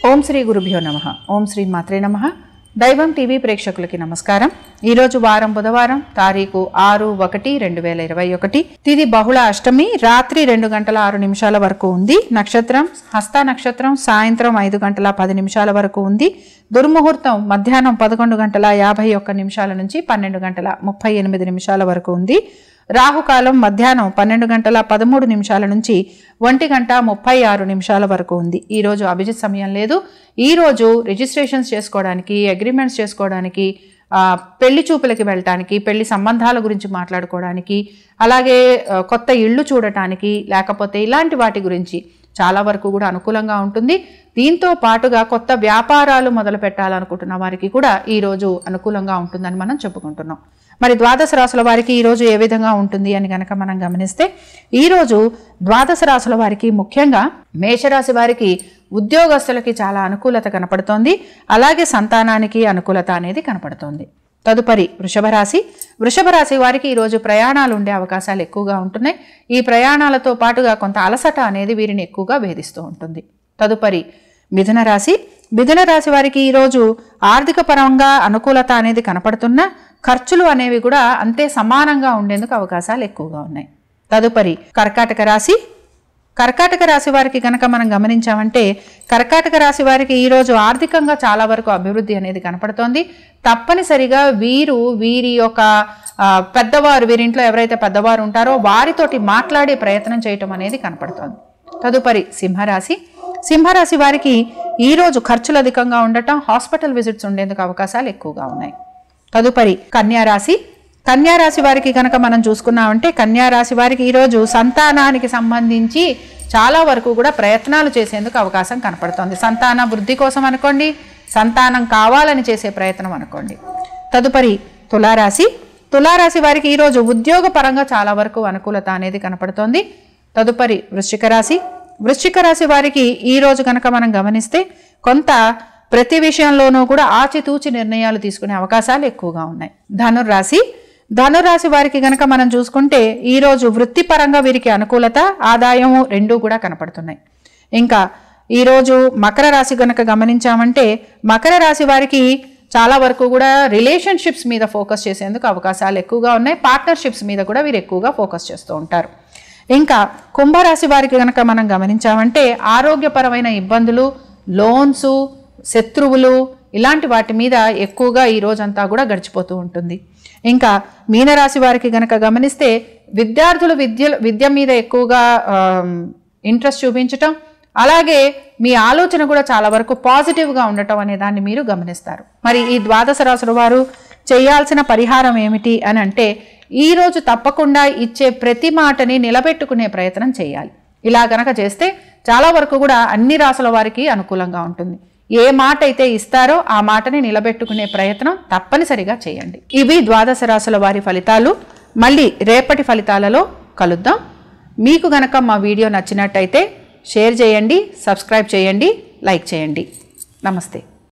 ఓం శ్రీ గురుభ్యో నమ ఓం శ్రీ మాత్రే నమ దైవం టీవీ ప్రేక్షకులకి నమస్కారం ఈరోజు వారం బుధవారం తారీఖు ఆరు ఒకటి రెండు వేల ఇరవై ఒకటి తిది బహుళ అష్టమి రాత్రి రెండు గంటల ఆరు నిమిషాల వరకు ఉంది నక్షత్రం హస్త నక్షత్రం సాయంత్రం ఐదు గంటల పది నిమిషాల వరకు ఉంది దుర్ముహూర్తం మధ్యాహ్నం పదకొండు గంటల యాభై ఒక్క నిమిషాల నుంచి పన్నెండు గంటల ముప్పై ఎనిమిది నిమిషాల వరకు ఉంది రాహుకాలం మధ్యాహ్నం పన్నెండు గంటల పదమూడు నిమిషాల నుంచి ఒంటి గంట ముప్పై ఆరు నిమిషాల వరకు ఉంది ఈ రోజు అభిజిత్ సమయం లేదు ఈ రోజు రిజిస్ట్రేషన్స్ చేసుకోవడానికి అగ్రిమెంట్స్ చేసుకోవడానికి ఆ, పెళ్లి చూపులకి వెళ్ళటానికి పెళ్లి సంబంధాల గురించి మాట్లాడుకోవడానికి అలాగే ఆ, కొత్త ఇళ్ళు చూడటానికి లేకపోతే ఇలాంటి వాటి గురించి చాలా వరకు కూడా అనుకూలంగా ఉంటుంది దీంతో పాటుగా కొత్త వ్యాపారాలు మొదలు పెట్టాలనుకుంటున్న వారికి కూడా ఈ రోజు అనుకూలంగా ఉంటుందని మనం చెప్పుకుంటున్నాం మరి ద్వాదశ రాసుల వారికి ఈ రోజు ఏ విధంగా ఉంటుంది అని కనుక మనం గమనిస్తే ఈ రోజు ద్వాదశ రాసుల వారికి ముఖ్యంగా మేషరాశి వారికి ఉద్యోగస్తులకి చాలా అనుకూలత కనపడుతోంది అలాగే సంతానానికి అనుకూలత అనేది కనపడుతోంది తదుపరి వృషభ రాశి వృషభ రాశి వారికి ఈరోజు ప్రయాణాలు ఉండే అవకాశాలు ఎక్కువగా ఉంటున్నాయి ఈ ప్రయాణాలతో పాటుగా కొంత అలసట అనేది వీరిని ఎక్కువగా వేధిస్తూ ఉంటుంది తదుపరి మిథున రాశి మిథున రాశి వారికి ఈరోజు ఆర్థిక పరంగా అనుకూలత అనేది కనపడుతున్నా ఖర్చులు అనేవి కూడా అంతే సమానంగా ఉండేందుకు అవకాశాలు ఎక్కువగా ఉన్నాయి తదుపరి కర్కాటక రాశి కర్కాటక రాశి వారికి కనుక మనం గమనించామంటే కర్కాటక రాశి వారికి ఈరోజు ఆర్థికంగా చాలా వరకు అభివృద్ధి అనేది కనపడుతోంది తప్పనిసరిగా వీరు వీరి యొక్క ఆ, పెద్దవారు వీరింట్లో ఎవరైతే పెద్దవారు ఉంటారో వారితోటి మాట్లాడే ప్రయత్నం చేయటం అనేది కనపడుతోంది తదుపరి సింహరాశి సింహరాశి వారికి ఈరోజు ఖర్చులు అధికంగా ఉండటం హాస్పిటల్ విజిట్స్ ఉండేందుకు అవకాశాలు ఎక్కువగా ఉన్నాయి తదుపరి కన్యారాశి కన్యారాశి వారికి కనుక మనం చూసుకున్నామంటే కన్యారాశి వారికి ఈరోజు సంతానానికి సంబంధించి చాలా వరకు కూడా ప్రయత్నాలు చేసేందుకు అవకాశం కనపడుతోంది సంతాన వృద్ధి కోసం అనుకోండి సంతానం కావాలని చేసే ప్రయత్నం అనుకోండి తదుపరి తులారాశి తులారాశి వారికి ఈరోజు ఉద్యోగ పరంగా చాలా వరకు అనుకూలత అనేది కనపడుతోంది తదుపరి వృశ్చిక రాశి వృశ్చిక రాశి వారికి ఈ రోజు కనుక మనం గమనిస్తే కొంత ప్రతి విషయంలోనూ కూడా ఆచితూచి నిర్ణయాలు తీసుకునే అవకాశాలు ఎక్కువగా ఉన్నాయి ధనుర్రాశి ధనురాశి వారికి గనక మనం చూసుకుంటే ఈ రోజు వృత్తిపరంగా వీరికి అనుకూలత ఆదాయము రెండూ కూడా కనపడుతున్నాయి ఇంకా ఈరోజు మకర రాశి గనక గమనించామంటే మకర రాశి వారికి చాలా వరకు కూడా రిలేషన్షిప్స్ మీద ఫోకస్ చేసేందుకు అవకాశాలు ఎక్కువగా ఉన్నాయి పార్ట్నర్షిప్స్ మీద కూడా వీరు ఎక్కువగా ఫోకస్ చేస్తూ ఉంటారు ఇంకా కుంభరాశి వారికి కనుక మనం గమనించామంటే ఆరోగ్యపరమైన ఇబ్బందులు లోన్స్ శత్రువులు ఇలాంటి వాటి మీద ఎక్కువగా ఈ రోజంతా కూడా గడిచిపోతూ ఉంటుంది ఇంకా మీనరాశి వారికి గనక గమనిస్తే విద్యార్థులు విద్య విద్య మీద ఎక్కువగా ఇంట్రెస్ట్ చూపించటం అలాగే మీ ఆలోచన కూడా చాలా వరకు పాజిటివ్గా ఉండటం అనే దాన్ని మీరు గమనిస్తారు మరి ఈ ద్వాదశ రాసుల వారు చేయాల్సిన పరిహారం ఏమిటి అని అంటే ఈ రోజు తప్పకుండా ఇచ్చే ప్రతి మాటని నిలబెట్టుకునే ప్రయత్నం చేయాలి ఇలా గనక చేస్తే చాలా వరకు కూడా అన్ని రాసుల వారికి అనుకూలంగా ఉంటుంది ఏ మాట అయితే ఇస్తారో ఆ మాటని నిలబెట్టుకునే ప్రయత్నం తప్పనిసరిగా చేయండి ఇవి ద్వాదశ రాసుల వారి ఫలితాలు మళ్ళీ రేపటి ఫలితాలలో కలుద్దాం మీకు గనక మా వీడియో నచ్చినట్టయితే షేర్ చేయండి సబ్స్క్రైబ్ చేయండి లైక్ చేయండి నమస్తే